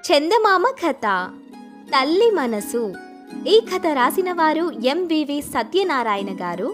చందమామ కథ తల్లి మనసు ఈ కథ రాసిన వారు ఎంవివి సత్యనారాయణ గారు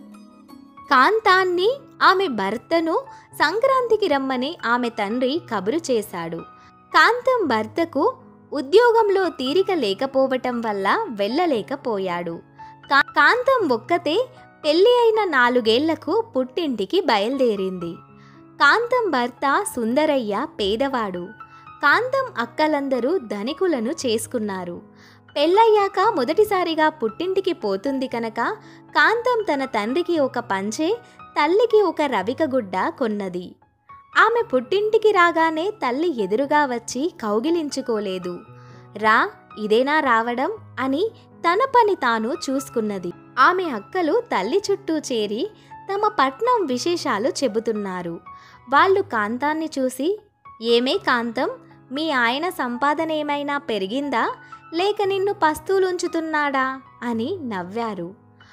కాంతాన్ని ఆమె భర్తను సంక్రాంతికి రమ్మని ఆమె తండ్రి కబురు చేశాడు కాంతం భర్తకు ఉద్యోగంలో తీరిక లేకపోవటం వల్ల వెళ్ళలేకపోయాడు కా- కాంతం ఒక్కతే పెళ్లి అయిన నాలుగేళ్లకు పుట్టింటికి బయలుదేరింది కాంతం భర్త సుందరయ్య పేదవాడు కాంతం అక్కలందరూ ధనికులను చేసుకున్నారు పెళ్ళయ్యాక మొదటిసారిగా పుట్టింటికి పోతుంది కనుక కాంతం తన తండ్రికి ఒక పంచె తల్లికి ఒక రవిక గుడ్డ కొన్నది ఆమె పుట్టింటికి రాగానే తల్లి ఎదురుగా వచ్చి కౌగిలించుకోలేదు రా ఇదేనా రావడం అని తన పని తాను చూసుకున్నది ఆమె అక్కలు తల్లి చుట్టూ చేరి తమ పట్నం విశేషాలు చెబుతున్నారు వాళ్ళు కాంతాన్ని చూసి ఏమే కాంతం మీ ఆయన సంపాదన ఏమైనా పెరిగిందా లేక నిన్ను పస్తులుంచుతున్నాడా అని నవ్వారు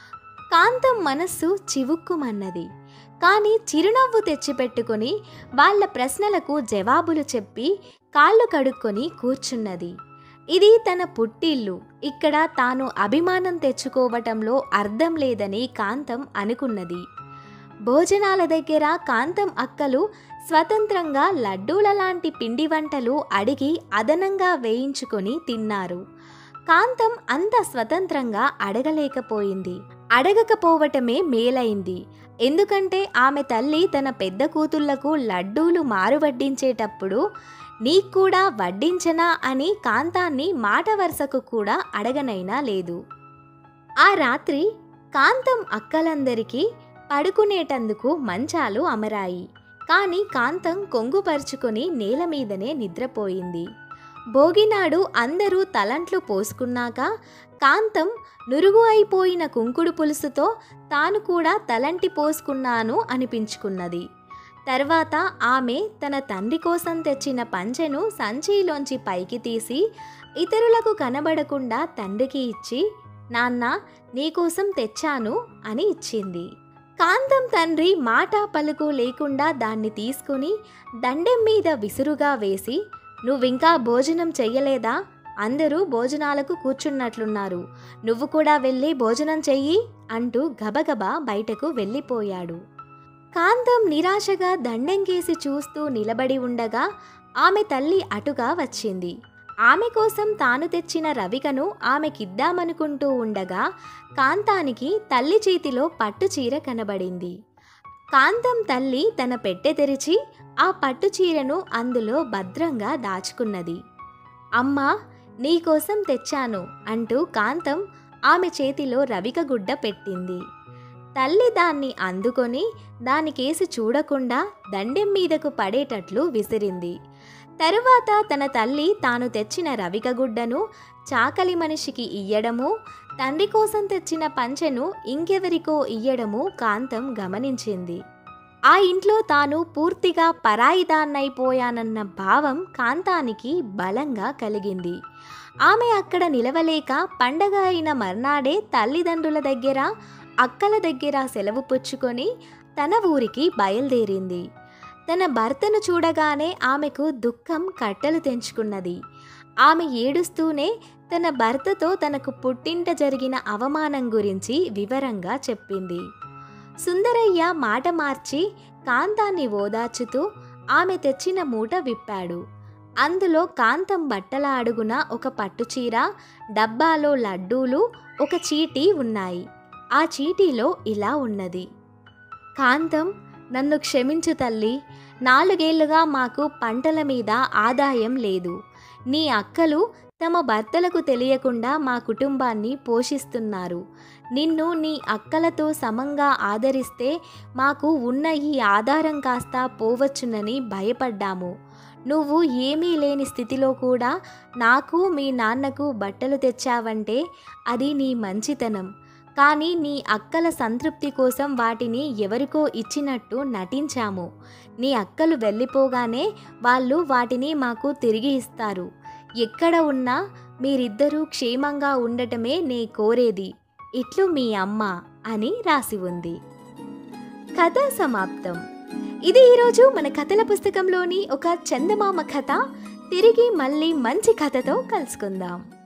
కాంతం మనస్సు చివుక్కుమన్నది కానీ చిరునవ్వు తెచ్చిపెట్టుకుని వాళ్ళ ప్రశ్నలకు జవాబులు చెప్పి కాళ్ళు కడుక్కొని కూర్చున్నది ఇది తన పుట్టిల్లు ఇక్కడ తాను అభిమానం తెచ్చుకోవటంలో అర్థం లేదని కాంతం అనుకున్నది భోజనాల దగ్గర కాంతం అక్కలు స్వతంత్రంగా లడ్డూల లాంటి పిండి వంటలు అడిగి అదనంగా వేయించుకొని తిన్నారు కాంతం అంత స్వతంత్రంగా అడగలేకపోయింది అడగకపోవటమే మేలైంది ఎందుకంటే ఆమె తల్లి తన పెద్ద కూతుళ్లకు లడ్డూలు మారు వడ్డించేటప్పుడు నీకు కూడా వడ్డించనా అని కాంతాన్ని మాట వరుసకు కూడా అడగనైనా లేదు ఆ రాత్రి కాంతం అక్కలందరికీ పడుకునేటందుకు మంచాలు అమరాయి కానీ కాంతం కొంగుపరుచుకొని నేల మీదనే నిద్రపోయింది భోగినాడు అందరూ తలంట్లు పోసుకున్నాక కాంతం నురుగు అయిపోయిన కుంకుడు పులుసుతో తాను కూడా తలంటి పోసుకున్నాను అనిపించుకున్నది తర్వాత ఆమె తన తండ్రి కోసం తెచ్చిన పంచెను సంచిలోంచి పైకి తీసి ఇతరులకు కనబడకుండా తండ్రికి ఇచ్చి నాన్న నీకోసం తెచ్చాను అని ఇచ్చింది కాంతం తండ్రి మాట పలుకు లేకుండా దాన్ని తీసుకుని దండెం మీద విసురుగా వేసి నువ్వింకా భోజనం చెయ్యలేదా అందరూ భోజనాలకు కూర్చున్నట్లున్నారు నువ్వు కూడా వెళ్ళి భోజనం చెయ్యి అంటూ గబగబా బయటకు వెళ్ళిపోయాడు కాంతం నిరాశగా దండెంకేసి చూస్తూ నిలబడి ఉండగా ఆమె తల్లి అటుగా వచ్చింది ఆమె కోసం తాను తెచ్చిన రవికను ఆమెకిద్దామనుకుంటూ ఉండగా కాంతానికి తల్లి చేతిలో పట్టు చీర కనబడింది కాంతం తల్లి తన పెట్టె తెరిచి ఆ పట్టు చీరను అందులో భద్రంగా దాచుకున్నది అమ్మా నీకోసం తెచ్చాను అంటూ కాంతం ఆమె చేతిలో రవిక గుడ్డ పెట్టింది తల్లి దాన్ని అందుకొని దానికేసి చూడకుండా దండెం మీదకు పడేటట్లు విసిరింది తరువాత తన తల్లి తాను తెచ్చిన రవిక గుడ్డను చాకలి మనిషికి ఇయ్యడము తండ్రి కోసం తెచ్చిన పంచెను ఇంకెవరికో ఇయ్యడము కాంతం గమనించింది ఆ ఇంట్లో తాను పూర్తిగా పరాయిదాన్నైపోయానన్న భావం కాంతానికి బలంగా కలిగింది ఆమె అక్కడ నిలవలేక పండగ అయిన మర్నాడే తల్లిదండ్రుల దగ్గర అక్కల దగ్గర సెలవు పుచ్చుకొని తన ఊరికి బయలుదేరింది తన భర్తను చూడగానే ఆమెకు దుఃఖం కట్టలు తెంచుకున్నది ఆమె ఏడుస్తూనే తన భర్తతో తనకు పుట్టింట జరిగిన అవమానం గురించి వివరంగా చెప్పింది సుందరయ్య మాట మార్చి కాంతాన్ని ఓదార్చుతూ ఆమె తెచ్చిన మూట విప్పాడు అందులో కాంతం బట్టల అడుగున ఒక పట్టుచీర డబ్బాలో లడ్డూలు ఒక చీటీ ఉన్నాయి ఆ చీటీలో ఇలా ఉన్నది కాంతం నన్ను క్షమించు తల్లి నాలుగేళ్లుగా మాకు పంటల మీద ఆదాయం లేదు నీ అక్కలు తమ భర్తలకు తెలియకుండా మా కుటుంబాన్ని పోషిస్తున్నారు నిన్ను నీ అక్కలతో సమంగా ఆదరిస్తే మాకు ఉన్న ఈ ఆధారం కాస్త పోవచ్చునని భయపడ్డాము నువ్వు ఏమీ లేని స్థితిలో కూడా నాకు మీ నాన్నకు బట్టలు తెచ్చావంటే అది నీ మంచితనం కానీ నీ అక్కల సంతృప్తి కోసం వాటిని ఎవరికో ఇచ్చినట్టు నటించాము నీ అక్కలు వెళ్ళిపోగానే వాళ్ళు వాటిని మాకు తిరిగి ఇస్తారు ఎక్కడ ఉన్నా మీరిద్దరూ క్షేమంగా ఉండటమే నే కోరేది ఇట్లు మీ అమ్మ అని రాసి ఉంది కథ సమాప్తం ఇది ఈరోజు మన కథల పుస్తకంలోని ఒక చందమామ కథ తిరిగి మళ్ళీ మంచి కథతో కలుసుకుందాం